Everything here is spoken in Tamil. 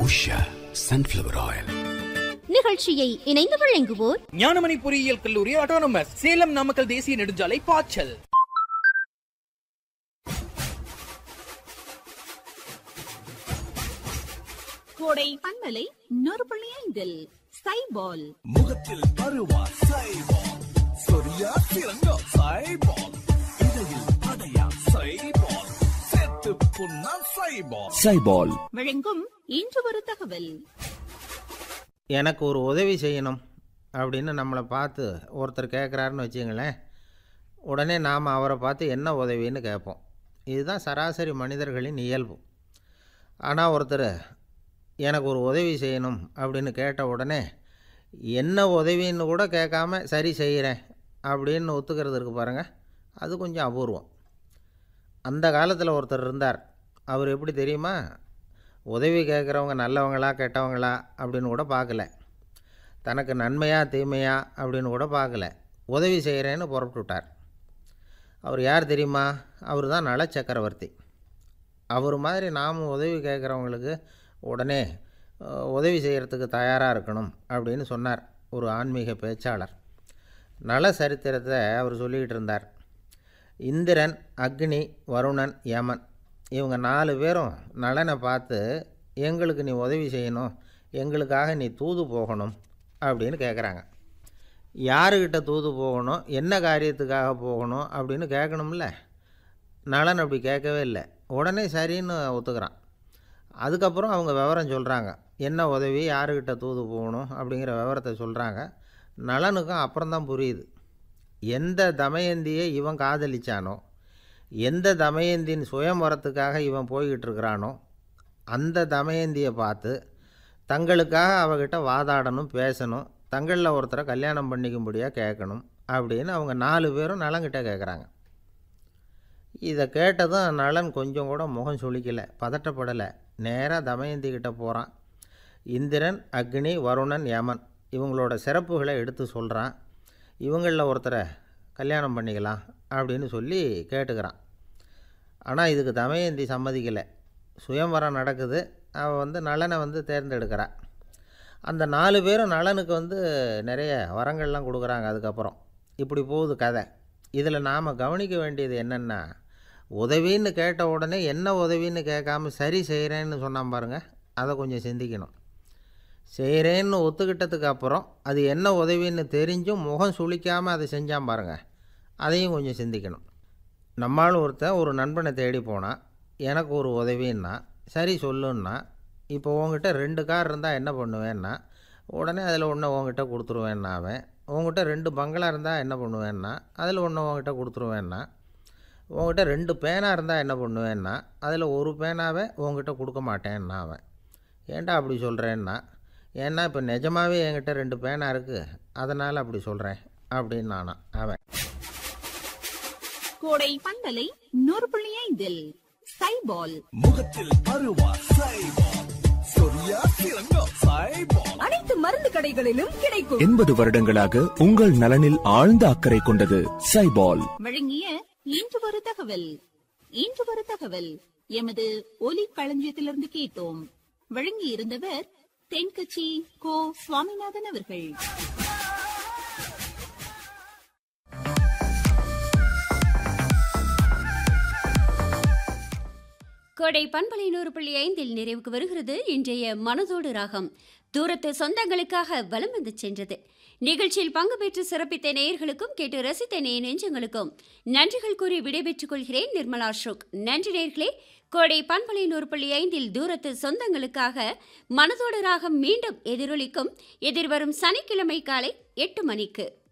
உஷா சன்ஃப்ளவர் ஆயில் நிகழ்ச்சியை இணைந்து வழங்குவோர் ஞானமணி பொறியியல் கல்லூரி ஆட்டோனமஸ் சேலம் நாமக்கல் தேசிய நெடுஞ்சாலை பாய்ச்சல் கோடை பண்பலை நூறு புள்ளி ஐந்தில் சைபால் முகத்தில் அருவா சைபால் சொரியா சிறங்கா சைபால் இடையில் அடையா சைபால் சேர்த்து புண்ணா சைபால் சைபால் வழங்கும் இன்று ஒரு தகவல் எனக்கு ஒரு உதவி செய்யணும் அப்படின்னு நம்மளை பார்த்து ஒருத்தர் கேட்குறாருன்னு வச்சுங்களேன் உடனே நாம் அவரை பார்த்து என்ன உதவின்னு கேட்போம் இதுதான் சராசரி மனிதர்களின் இயல்பு ஆனால் ஒருத்தர் எனக்கு ஒரு உதவி செய்யணும் அப்படின்னு கேட்ட உடனே என்ன உதவின்னு கூட கேட்காம சரி செய்கிறேன் அப்படின்னு ஒத்துக்கிறது இருக்கு பாருங்கள் அது கொஞ்சம் அபூர்வம் அந்த காலத்தில் ஒருத்தர் இருந்தார் அவர் எப்படி தெரியுமா உதவி கேட்குறவங்க நல்லவங்களா கெட்டவங்களா அப்படின்னு கூட பார்க்கல தனக்கு நன்மையா தீமையா அப்படின்னு கூட பார்க்கல உதவி செய்கிறேன்னு புறப்பட்டு விட்டார் அவர் யார் தெரியுமா அவர் தான் நல சக்கரவர்த்தி அவர் மாதிரி நாமும் உதவி கேட்குறவங்களுக்கு உடனே அஹ், உதவி செய்கிறதுக்கு தயாராக இருக்கணும் அப்படின்னு சொன்னார் ஒரு ஆன்மீக பேச்சாளர் நல சரித்திரத்தை அவர் சொல்லிக்கிட்டு இருந்தார் இந்திரன் அக்னி வருணன் யமன் இவங்க நாலு பேரும் நலனை பார்த்து எங்களுக்கு நீ உதவி செய்யணும் எங்களுக்காக நீ தூது போகணும் அப்படின்னு கேட்குறாங்க யாருக்கிட்ட தூது போகணும் என்ன காரியத்துக்காக போகணும் அப்படின்னு கேட்கணும்ல நலன் அப்படி கேட்கவே இல்லை உடனே சரின்னு ஒத்துக்கிறான் அதுக்கப்புறம் அவங்க விவரம் சொல்கிறாங்க என்ன உதவி யாருக்கிட்ட தூது போகணும் அப்படிங்கிற விவரத்தை சொல்கிறாங்க நலனுக்கும் அப்புறம்தான் புரியுது எந்த தமயந்தியை இவன் காதலிச்சானோ எந்த தமயந்தின் சுயம்பரத்துக்காக இவன் போய்கிட்டு இருக்கிறானோ அந்த தமயந்தியை பார்த்து தங்களுக்காக அவகிட்ட வாதாடணும் பேசணும் தங்களில் ஒருத்தரை கல்யாணம் பண்ணிக்கும்படியாக கேட்கணும் அப்படின்னு அவங்க நாலு பேரும் நலங்கிட்ட கேட்குறாங்க இதை கேட்டதும் நலன் கொஞ்சம் கூட முகம் சுளிக்கலை பதட்டப்படலை நேராக தமயந்தி கிட்ட போகிறான் இந்திரன் அக்னி வருணன் யமன் இவங்களோட சிறப்புகளை எடுத்து சொல்கிறான் இவங்களில் ஒருத்தரை கல்யாணம் பண்ணிக்கலாம் அப்படின்னு சொல்லி கேட்டுக்கிறான் ஆனால் இதுக்கு தமயந்தி சம்மதிக்கலை சுயம்வரம் நடக்குது அவள் வந்து நலனை வந்து தேர்ந்தெடுக்கிறா அந்த நாலு பேரும் நலனுக்கு வந்து நிறைய வரங்கள்லாம் கொடுக்குறாங்க அதுக்கப்புறம் இப்படி போகுது கதை இதில் நாம் கவனிக்க வேண்டியது என்னென்னா உதவின்னு கேட்ட உடனே என்ன உதவின்னு கேட்காம சரி செய்கிறேன்னு சொன்னான் பாருங்க அதை கொஞ்சம் சிந்திக்கணும் செய்கிறேன்னு ஒத்துக்கிட்டதுக்கு அப்புறம் அது என்ன உதவின்னு தெரிஞ்சும் முகம் சுளிக்காமல் அதை செஞ்சான் பாருங்க அதையும் கொஞ்சம் சிந்திக்கணும் நம்மால் ஒருத்தன் ஒரு நண்பனை தேடி போனான் எனக்கு ஒரு உதவின்னா சரி சொல்லுன்னா இப்போ உங்ககிட்ட ரெண்டு கார் இருந்தால் என்ன பண்ணுவேன்னா உடனே அதில் ஒன்று உங்ககிட்ட கொடுத்துருவேன்னா அவன் உங்ககிட்ட ரெண்டு பங்களா இருந்தால் என்ன பண்ணுவேன்னா அதில் ஒன்று உங்ககிட்ட கொடுத்துருவேன்னா உங்ககிட்ட ரெண்டு பேனா இருந்தால் என்ன பண்ணுவேன்னா அதில் ஒரு பேனாவை உங்ககிட்ட கொடுக்க மாட்டேன்னா அவன் ஏன்டா அப்படி சொல்கிறேன்னா ஏன்னா இப்போ நிஜமாகவே என்கிட்ட ரெண்டு பேனா இருக்குது அதனால் அப்படி சொல்கிறேன் அப்படின்னு நானா அவன் கோடை பண்பலை நூறு புள்ளி ஐந்தில் சைபால் முகத்தில் அருவா சைபால் சொரியா சிறங்கா சைபால் அனைத்து மருந்து கடைகளிலும் கிடைக்கும் எண்பது வருடங்களாக உங்கள் நலனில் ஆழ்ந்த அக்கறை கொண்டது சைபால் வழங்கிய இன்று ஒரு தகவல் இன்று ஒரு தகவல் எமது ஒலி களஞ்சியத்திலிருந்து கேட்டோம் வழங்கி இருந்தவர் தென்கட்சி கோ சுவாமிநாதன் அவர்கள் கோடை பண்பலை நூறு புள்ளி ஐந்தில் நிறைவுக்கு வருகிறது இன்றைய மனதோடு ராகம் தூரத்து சொந்தங்களுக்காக வலம் வந்து சென்றது நிகழ்ச்சியில் பங்கு பெற்று சிறப்பித்த நேயர்களுக்கும் கேட்டு ரசித்த நேய நெஞ்சங்களுக்கும் நன்றிகள் கூறி விடைபெற்றுக் கொள்கிறேன் நிர்மலா அசோக் நன்றி நேர்களே கோடை பண்பலை நூறு புள்ளி ஐந்தில் தூரத்து சொந்தங்களுக்காக மனதோடு ராகம் மீண்டும் எதிரொலிக்கும் எதிர்வரும் சனிக்கிழமை காலை எட்டு மணிக்கு